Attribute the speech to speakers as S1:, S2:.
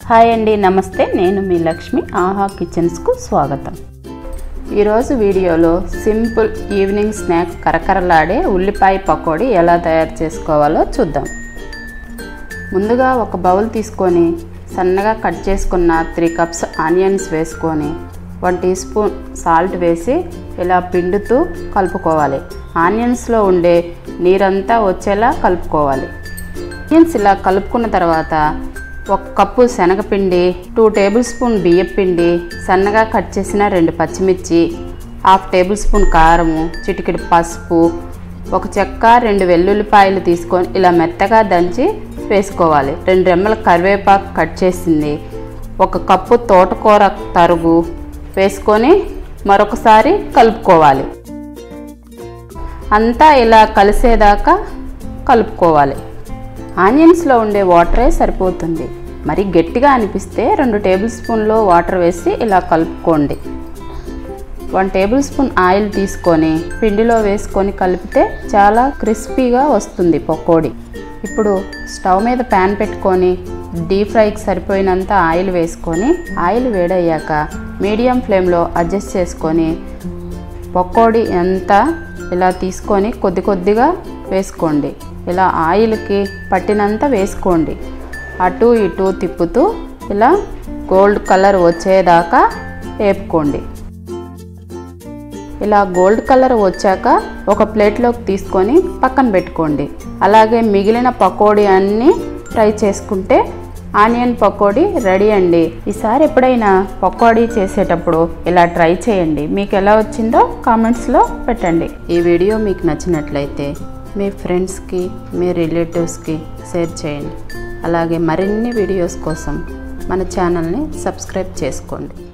S1: hi అండి నమస్తే నేను మీ లక్ష్మి ఆహా కిచెన్స్కు స్వాగతం ఈరోజు వీడియోలో సింపుల్ ఈవినింగ్ స్నాక్ కరకరలాడే ఉల్లిపాయ పకోడీ ఎలా తయారు చేసుకోవాలో చూద్దాం ముందుగా ఒక బౌల్ తీసుకొని సన్నగా కట్ చేసుకున్న త్రీ కప్స్ ఆనియన్స్ వేసుకొని వన్ టీ స్పూన్ సాల్ట్ వేసి ఇలా పిండుతూ కలుపుకోవాలి ఆనియన్స్లో ఉండే నీరంతా వచ్చేలా కలుపుకోవాలి ఆనియన్స్ ఇలా కలుపుకున్న తర్వాత ఒక కప్పు శనగపిండి టూ టేబుల్ స్పూన్ బియ్యపిండి సన్నగా కట్ చేసిన రెండు పచ్చిమిర్చి హాఫ్ టేబుల్ స్పూన్ కారము చిటికెడు పసుపు ఒక చెక్క రెండు వెల్లుల్లిపాయలు తీసుకొని ఇలా మెత్తగా దంచి వేసుకోవాలి రెండు రెమ్మల కరివేపాకు కట్ చేసింది ఒక కప్పు తోటకూర తరుగు వేసుకొని మరొకసారి కలుపుకోవాలి అంతా ఇలా కలిసేదాకా కలుపుకోవాలి ఆనియన్స్లో ఉండే వాటరే సరిపోతుంది మరి గట్టిగా అనిపిస్తే రెండు టేబుల్ స్పూన్లో వాటర్ వేసి ఇలా కలుపుకోండి వన్ టేబుల్ స్పూన్ ఆయిల్ తీసుకొని పిండిలో వేసుకొని కలిపితే చాలా క్రిస్పీగా వస్తుంది పకోడీ ఇప్పుడు స్టవ్ మీద ప్యాన్ పెట్టుకొని డీప్ ఫ్రైకి సరిపోయినంత ఆయిల్ వేసుకొని ఆయిల్ వేడయ్యాక మీడియం ఫ్లేమ్లో అడ్జస్ట్ చేసుకొని పకోడీ అంతా ఇలా తీసుకొని కొద్ది కొద్దిగా వేసుకోండి ఇలా ఆయిల్కి పట్టినంత వేసుకోండి అటు ఇటు తిప్పుతూ ఇలా గోల్డ్ కలర్ వచ్చేదాకా వేపుకోండి ఇలా గోల్డ్ కలర్ వచ్చాక ఒక ప్లేట్లోకి తీసుకొని పక్కన పెట్టుకోండి అలాగే మిగిలిన పకోడీ అన్నీ ఫ్రై చేసుకుంటే ఆనియన్ పకోడీ రెడీ అండి ఈసారి ఎప్పుడైనా పకోడీ చేసేటప్పుడు ఇలా ట్రై చేయండి మీకు ఎలా వచ్చిందో కామెంట్స్లో పెట్టండి ఈ వీడియో మీకు నచ్చినట్లయితే మీ ఫ్రెండ్స్కి మీ రిలేటివ్స్కి షేర్ చేయండి అలాగే మరిన్ని వీడియోస్ కోసం మన ఛానల్ని సబ్స్క్రైబ్ చేసుకోండి